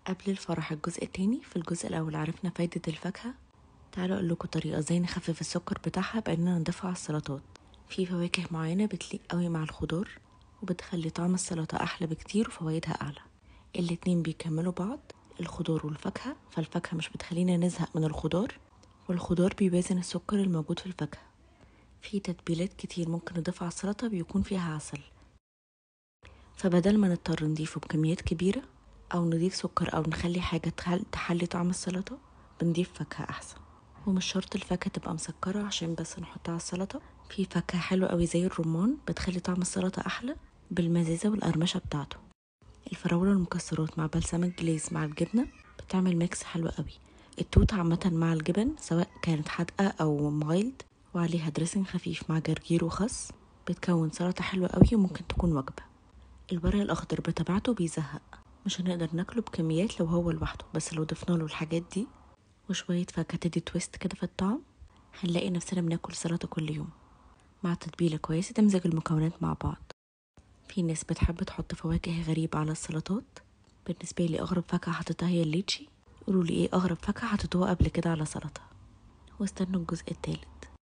قبل الفرح الجزء التاني في الجزء الأول عرفنا فايدة الفاكهة تعالوا أقول لكم طريقة ازاي نخفف السكر بتاعها بأننا نضيفها على السلطات في فواكه معينة بتليق قوي مع الخضار وبتخلي طعم السلطة أحلى بكتير وفوايدها أعلى الاتنين بيكملوا بعض الخضار والفاكهة فالفاكهة مش بتخلينا نزهق من الخضار والخضار بيوازن السكر الموجود في الفاكهة في تتبيلات كتير ممكن نضيفها على السلطة بيكون فيها عسل فبدل ما نضطر نضيفه بكميات كبيرة أو نضيف سكر أو نخلي حاجة تخل- تحلي طعم السلطة بنضيف فاكهة أحسن ومش شرط الفاكهة تبقى مسكرة عشان بس نحطها على السلطة في فاكهة حلوة قوي زي الرمان بتخلي طعم السلطة أحلى بالمزازة والقرمشة بتاعته الفراولة والمكسرات مع بلسمك جليز مع الجبنة بتعمل ميكس حلو قوي التوت عامة مع الجبن سواء كانت حادقة أو مايلد وعليها دريسنج خفيف مع جرجير وخس بتكون سلطة حلوة قوي وممكن تكون وجبة الورق الأخضر بطبيعته بيزهق مش هنقدر ناكله بكميات لو هو لوحده بس لو ضفنا له الحاجات دي وشوية فاكهة تدي تويست كده في الطعم هنلاقي نفسنا بناكل سلطة كل يوم مع تتبيلة كويسة تمزج المكونات مع بعض في ناس بتحب تحط فواكه غريبة على السلطات بالنسبة لي أغرب فاكهة حطيتها هي الليتشي قولوا لي ايه أغرب فاكهة حطيتوها قبل كده على سلطة واستنوا الجزء التالت